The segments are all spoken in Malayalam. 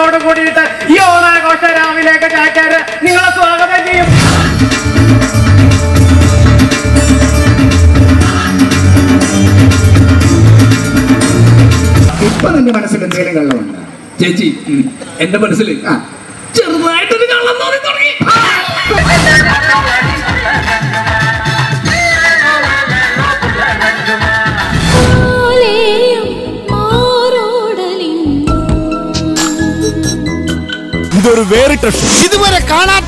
ചിന്തകളോട് കൂടിയിട്ട് ഈ ഓണാഘോഷ രാവിലേക്ക് ചാക്കാര് നിങ്ങളെ സ്വാഗതം ചെയ്യും ഇപ്പൊ നിന്റെ മനസ്സിൽ എന്തെങ്കിലും കള്ളമുണ്ട് ചേച്ചി എന്റെ മനസ്സിൽ ആ ചെറുതായിട്ടൊരു കള്ളം തോന്നി തുടങ്ങി ആലേയം ആരോടലിന്നു ഇതൊരു വേറിട്ട ഷോ ഇതുവരെ കാണാത്ത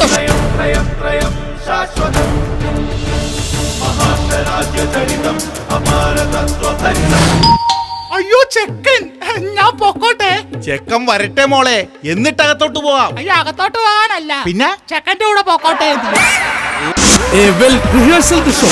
അയ്യോ ചെക്കൻ ഞാൻ പൊക്കോട്ടെ ചെക്കൻ വരട്ടെ മോളെ എന്നിട്ടകത്തോട്ട് പോവാം അയ്യോ അകത്തോട്ട് പോകാനല്ല പിന്നെ ചെക്കന്റെ കൂടെ പൊക്കോട്ടെ വെൽ റിഹേഴ്സൽ ഷോ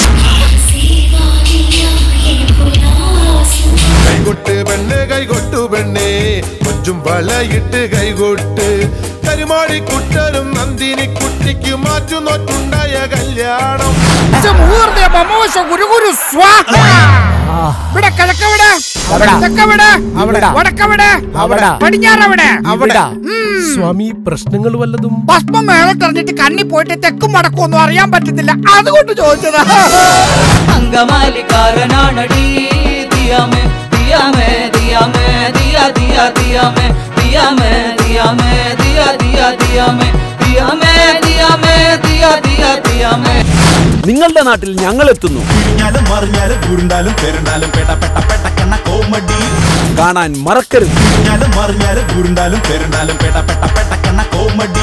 കൈകൊട്ട് പെണ്ണ് കൈകൊട്ടു പെണ്ണേ കൊഞ്ചും വളയിട്ട് കൈകൊട്ട് കരിമാടി കുട്ടനും നന്ദിനി കുട്ടിക്ക് മാറ്റുനോറ്റുണ്ടായ കല്യാണം ഗുരുഗുരു സ്വാഹ ഇവിടെ കിഴക്കവിടെ തെക്കവിടെ വടക്കവിടെ പടിഞ്ഞാറവിടെ അവിടെ സ്വാമി പ്രശ്നങ്ങൾ വല്ലതും ഭസ്മം മേളത്തെറിഞ്ഞിട്ട് കണ്ണി പോയിട്ട് തെക്കും വടക്കും ഒന്നും അറിയാൻ പറ്റുന്നില്ല അതുകൊണ്ട് ചോദിച്ചതാ അങ്കമാലിക്കാരനാണടി ദിയാമേ ദിയാമേ ദിയാമേ ദിയ ദിയ ദിയാമേ ദിയാമേ ദിയാമേ ദിയ ദിയ ദിയാമേ ദിയാമേ ദിയാമേ ദിയ ദിയ ദിയാമേ നിങ്ങളുടെ നാട്ടിൽ ഞങ്ങൾ എത്തുന്നു തിരിഞ്ഞാലും മറിഞ്ഞാലും ഉരുണ്ടാലും പെരുണ്ടാലും പെട്ട പെട്ട പെട്ടക്കണ്ണ കോമഡി കാണാൻ മറക്കരുത് തിരിഞ്ഞാലും മറിഞ്ഞാലും ഉരുണ്ടാലും പെരുണ്ടാലും പെട്ട പെട്ട പെട്ടക്കണ്ണ കോമഡി